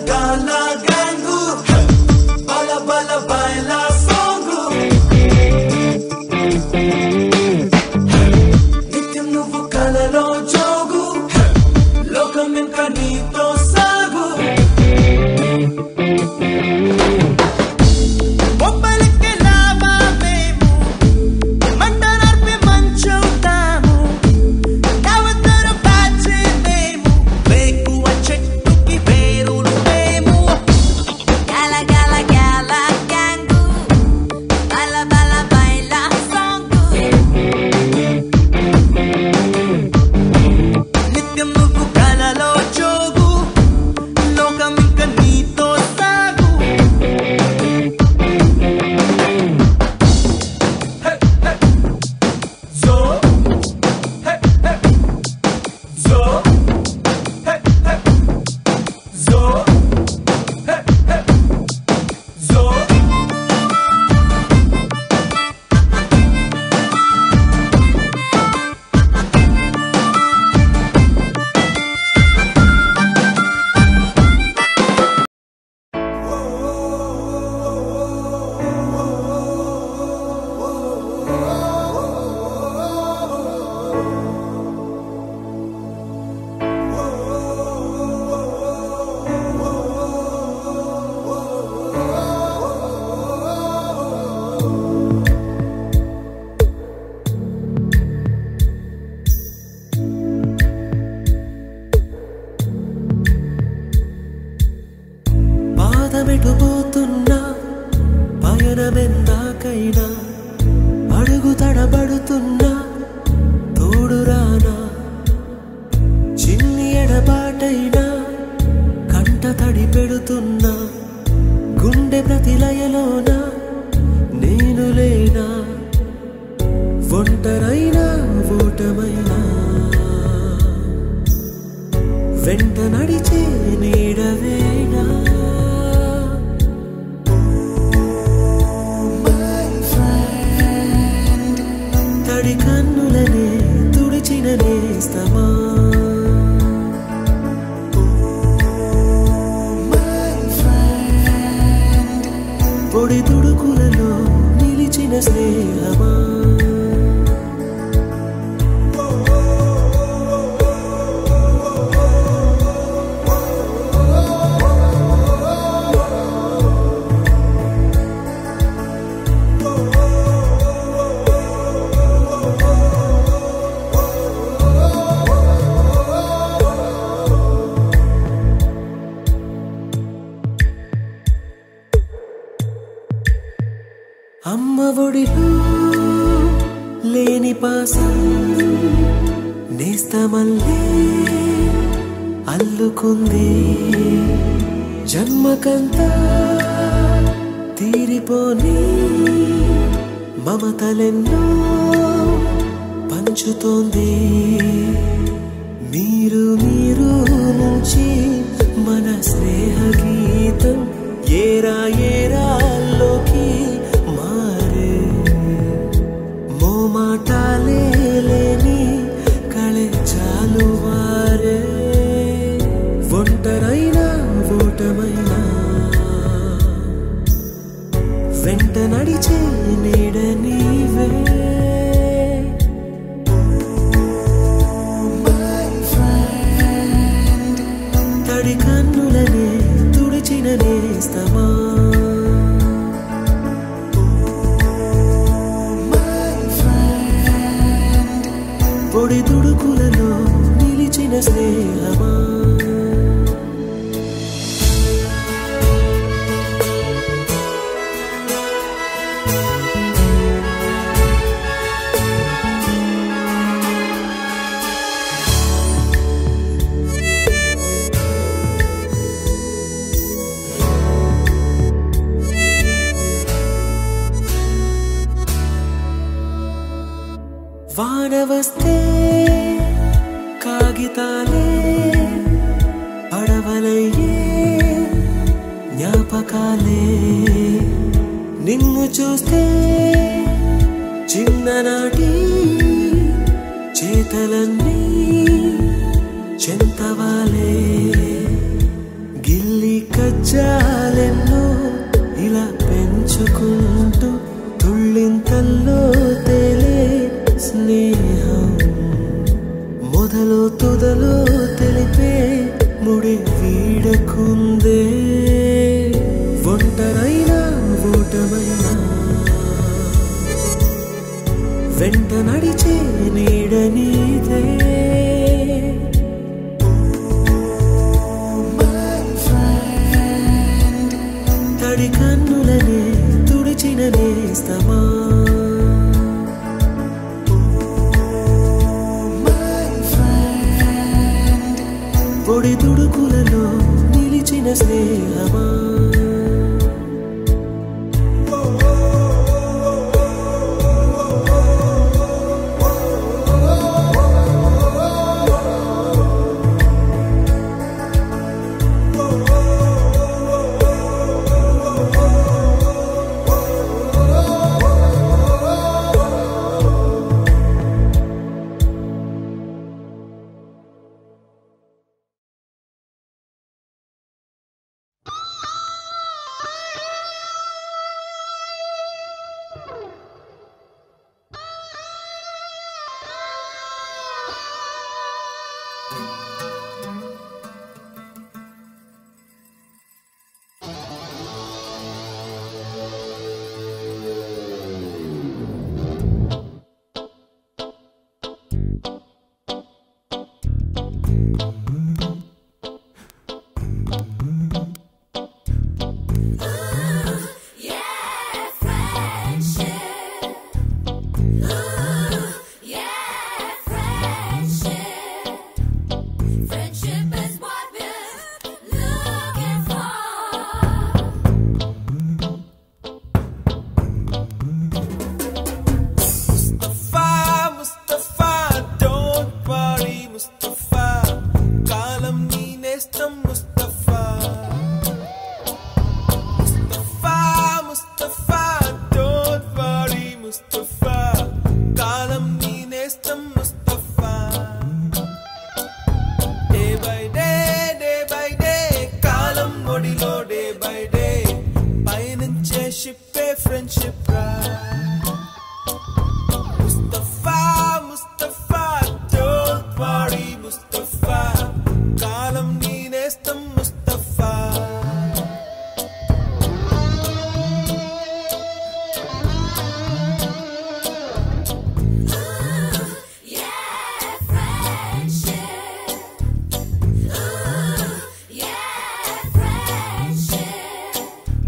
గాల గ్యాంగు బల బల బయల సాంగు నిత్యం నువ్వు కలలో జోగు లోకం ఇంకా నీతో సాగు బొబ్బలికి లావా మేము మంటనర్పి మంచవుతాము యావత్తరు బ్యాచే మేము వేకువ చెట్టుకి వేరులు మేము Gala gala gala gangu Bala bala baila songu నిత్యం నువ్వు కలలో జోగు లోకం ఇంకా నీతో సాగు జో జో జో జో పాదమెటుపోతున్నా పయనమెందాకైనా అడుగు తడబడుతున్నా తోడురానా చిన్ని ఎడబాటైనా కంట తడి పెడుతున్నా గుండె ప్రతిలయలోన నేను లేనా ఒంటరైనా ఓటమైనా వెంట నడిచే నీడవేనా తడి కన్నులనే తుడిచిన నేస్తమా పొడి తుడుకులలో నిలిచిన స్నేహమా అమ్మ ఒడిలో లేని పాసం నేస్తమల్లే అల్లుకుంది జన్మకంతా తీరిపోని మమతలెన్నో పంచుతోంది మీరు మీరు నుంచి మన స్నేహ గీతం ఏరా ఏరాల్లోకి మారే మోమాటాలే లేని కళే చాలు వారే ఒంటరైనా ఓటమైనా వెంట నడిచే నీడ నీవే తడి కన్నులనే తుడిచిన నేస్తమా పొడి తుడుకులలో నిలిచిన స్నేహమా వాన వస్తే కాగితాలే పడవలయ్యే జ్ఞాపకాలే నిన్ను చూస్తే చిన్ననాటి చేతలన్నీ చెంతవాలే గిల్లి కజ్జాలెన్నో ఇలా పెంచుకుంటూ తుళ్ళింతల్లో తేలే స్నేహం మొదలు తుదలో తెలిపే ముడి వీడకుందే ఒంటరైనా ఓటమైనా వెంట నడిచే నీడ నీదే తడి కన్నులనే తుడిచిన నేస్తమా పొడి తుడుకులలో నిలిచిన స్నేహమా Yeah, friendship. Ooh, yeah, friendship. Friendship is what we're looking for. Mustafa Mustafa don't worry Mustafa కాలం నీ నేస్తం ముస్తఫా ముస్తఫా ముస్తఫా డోంట్ వరీ ముస్తఫా కాలం నీ నేస్తం Mustafa day by day day by day కాలం ఒడిలో డే బై డే పయనించే షిప్పే ఫ్రెండ్షిప్ రా ముస్తఫా ముస్తఫా డోంట్ వరీ ముస్తఫా కాలం నీ నేస్తం Mustafa Yeah, friendship. Ooh, yeah, friendship.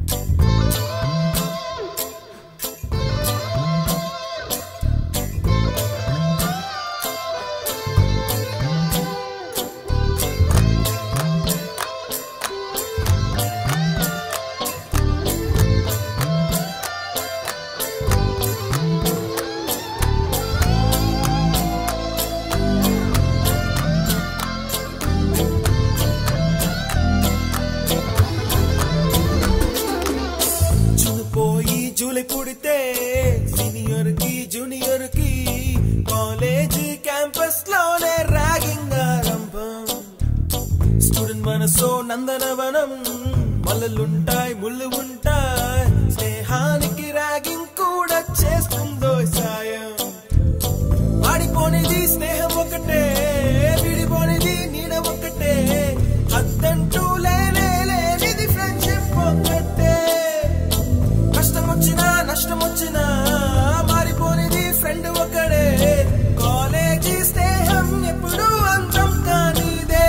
June పోయి జూలై పుడితే సీనియర్ కి జూనియర్ కి కాలేజ్ క్యాంపస్ లోనే ర్యాగింగ్ ఆరంభం స్టూడెంట్ మనసో నందనవనం మల్లలుంటాయి ముళ్ళు ఉంటాయి స్నేహానికి ర్యాగింగ్ కూడా చేస్తుందో సాయం ఆడిపోనిది స్నేహం ఒకటే విడిపోనిది నీడ ఒకటే అద్దంటూ లేనే లేనిది ఫ్రెండ్షిప్ ఒకటే కష్టం వచ్చినా నష్టం వచ్చినా మారిపోనిది ఫ్రెండ్ ఒకడే కాలేజీ స్నేహం ఎప్పుడు అంతం కానిదే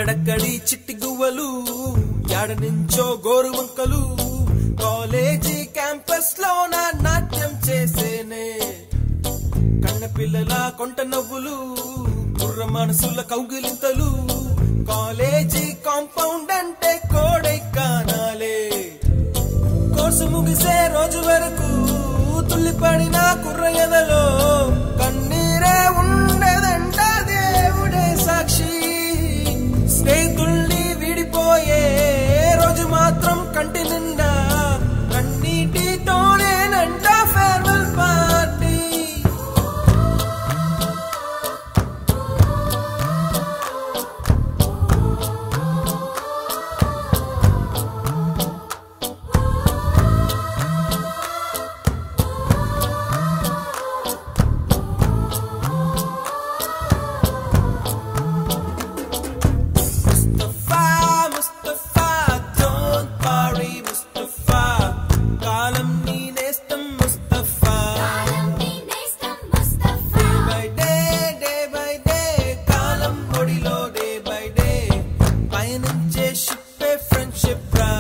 ఎక్కడెక్కడి చిట్టి గువ్వలు యాడ నుంచో గోరు వంకలు కాలేజీ క్యాంపస్ లో నా నాట్యం చేసేనే కన్న పిల్లల కొంట నవ్వులు కుర్ర మనసుల కౌగిలింతలు కాలేజీ కాంపౌండ్ అంటే కోడై కానాలే కోర్సు ముగిసే రోజు వరకు తుల్లిపడిన కుర్ర ఎదలో కన్నీరే ఉండదంట దేవుడే సాక్షి స్నేహితుల్ని విడిపోయే రోజు మాత్రం కంటి నిండా కన్నీటితోనేనంట farewell party Mustafa Mustafa don't worry Mustafa కాలం నీ నేస్తం Mustafa by day day by day కాలం ఒడిలో డే బై డే పయనించే షిప్పే ఫ్రెండ్షిప్ రా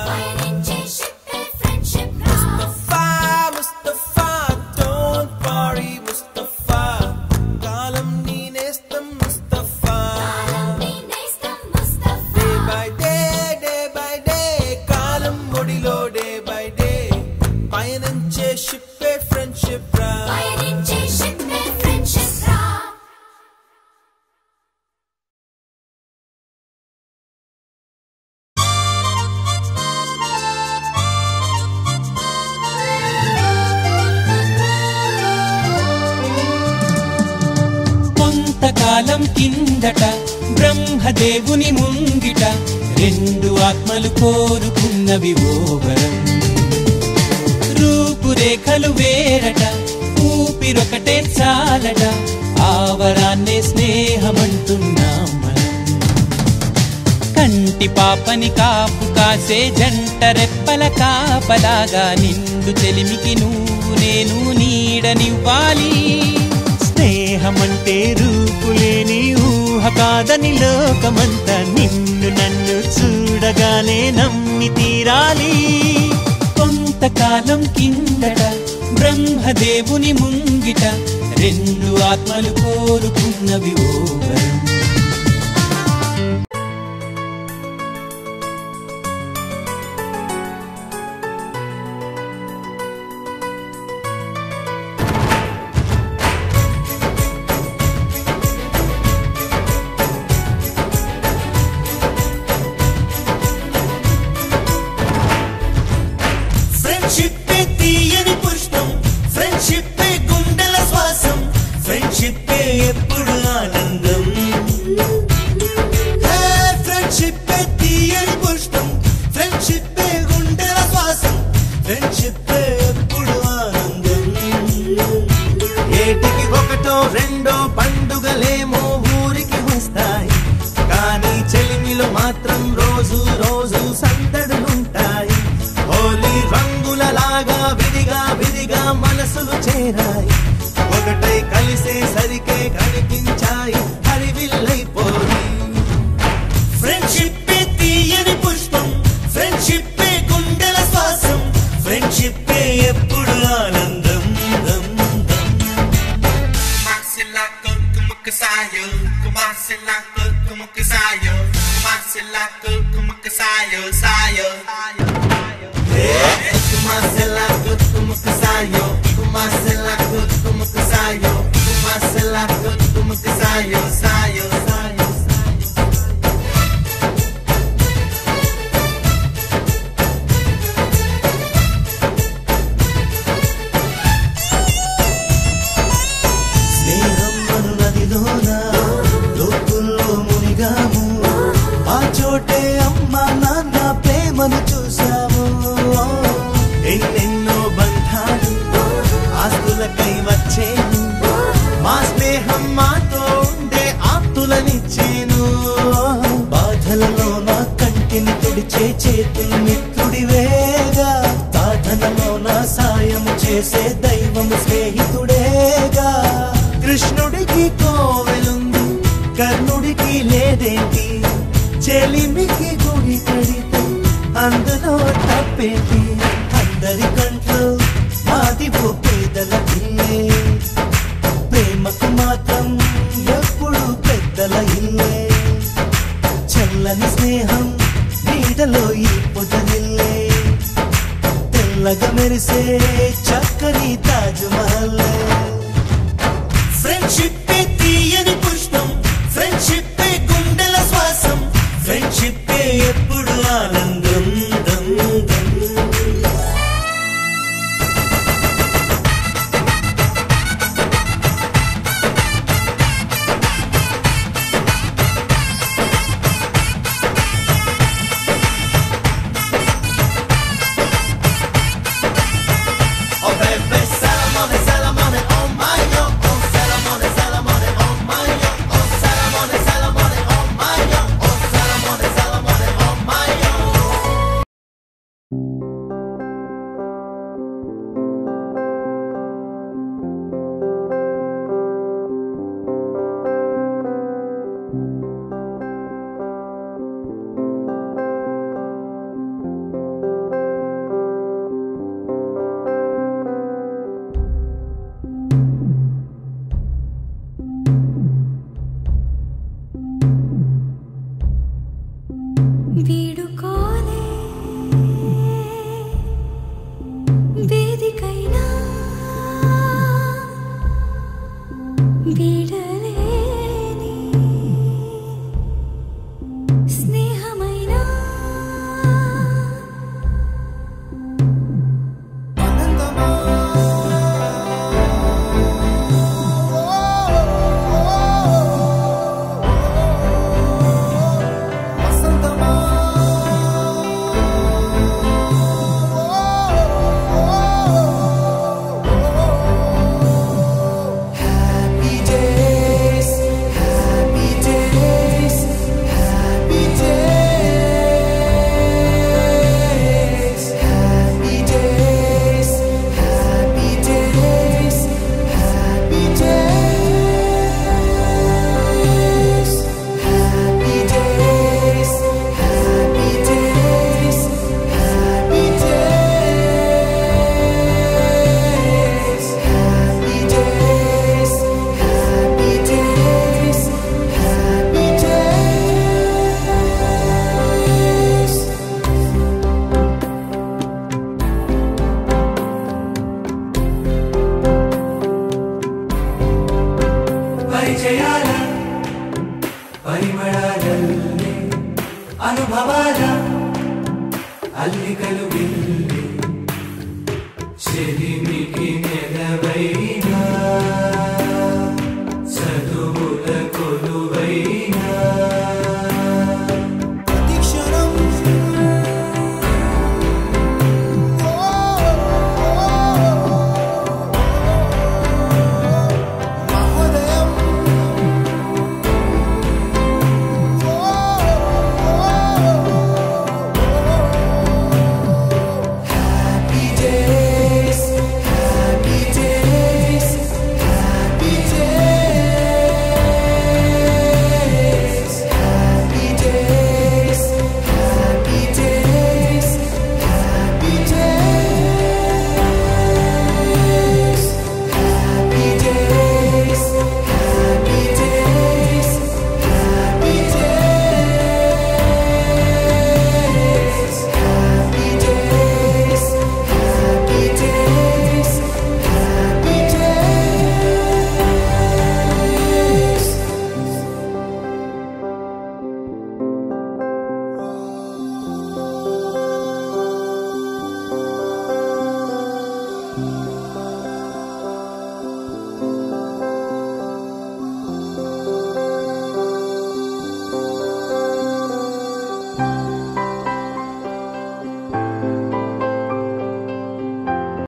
ముస్తఫా ముస్తఫా డోంట్ వరీ ముస్తఫా కాలం నీ నేస్తం Mustafa day by day day by day కాలం ఒడిలో డే బై డే పయనించే షిప్పే ఫ్రెండ్షిప్ రా కొంతకాలం కిందట బ్రహ్మదేవుని ముంగిట రెండు ఆత్మలు కోరుకున్నవి ఓవరం రూపురేఖలు వేరట ఊపిరొకటే చాలట ఆవరాన్నే స్నేహమంటున్నాం మనం కంటి పాపని కాపు కాసే జంట రెప్పల కాపలాగా నిండు చెలిమికి నువ్వు నేను నీడనివ్వాలి స్నేహమంటే రూపులేని ఊహ కాదని లోకమంతా నిన్ను నన్ను చూడగానే నమ్మి తీరాలి కొంతకాలం కిందట బ్రహ్మదేవుని ముంగిట రెండు ఆత్మలు కోరుకున్నవి ఓవరం ఫ్రెండ్షిప్ తీయని పుష్పం ఫ్రెండ్షిప్ గుండెల శ్వాసం ఫ్రెండ్షిప్ ఎప్పుడు ఆనందం ఫ్రెండ్షిప్ తీయని పుష్పం ఫ్రెండ్షిప్ గుండెల శ్వాసం ఫ్రెండ్షిప్ ఎప్పుడు ఆనందం ఏటికి ఒకటో రెండో పండుగలేమో ఊరికి వస్తాయి కానీ చెలిమిలో మాత్రం రోజు రోజు సందడులుంటాయి హోలీ రంగుల లాగా విడిగా విడిగా మనసులు చేరాయి ఒకటై కలిసే సరికే కనిపించాయి హరివిల్లైపోయి ఫ్రెండ్షిప్ తీయని పుష్పం ఫ్రెండ్షిప్ గుండెల శ్వాసం ఫ్రెండ్షిప్ ఎప్పుడు ఆనందం దం, దం. Kumasilaka, kumakasayo, kumasilaka, kumakasayo, kumasilaka, kumakasayo, sayo. Kumaselako, kumakasayo, kumaselako, kumakasayo, kumaselako, kumakasayo, sayo, sayo, sayo. స్నేహం అను నదిలోన లోతుల్లో మునిగాము ఆ చోటే అమ్మ నాన్న ప్రేమను చూసాము ఎన్నెన్నో బంధాలు ఆస్తులకై వచ్చేను మా స్నేహం మాతో ఉండే ఆప్తులనిచ్చేను బాధలలో నా కంటిని తుడిచే చేతులు మిత్రుడివేగా సాధనలో నా సాయం చేసే దైవము స్నేహితుడేగా కృష్ణుడికి కోవెలుంది కర్ణుడికి లేదేంటి చెలిమికి గుడి కడితే అందులో తప్పేటి అందరి కంట్లో మాది ఓ పేదల ఇల్లే ప్రేమకు మాత్రం ఎప్పుడు పెద్దల ఇల్లే చల్లని స్నేహం నీడలో ఈ పొదరిల్లే తెల్లగా మెరిసే చక్కని తాజ్ మహల్ ఫ్రెండ్షిప్ తీయని పుష్పం ఫ్రెండ్షిప్ గుండెల శ్వాసం ఫ్రెండ్షిప్ ఎప్పుడు ఆనందం దం దం Oh baby, Salamone, Salamone, oh my yo. Oh Salamone, Salamone, oh my yo. Oh Salamone, Salamone, oh my yo. Oh Salamone, Salamone, oh my yo. వీడుకోలే వేదికైనా వీడలేని స్నేహమైనా Happy days, happy days, happy days, happy days, happy days, happy days, happy days, happy days, happy days, happy days, happy days, happy days. పరిచయాల పరిమళాలల్లే అనుభవాల అల్లికలు వెళ్ళి చెలిమికి నెలవైన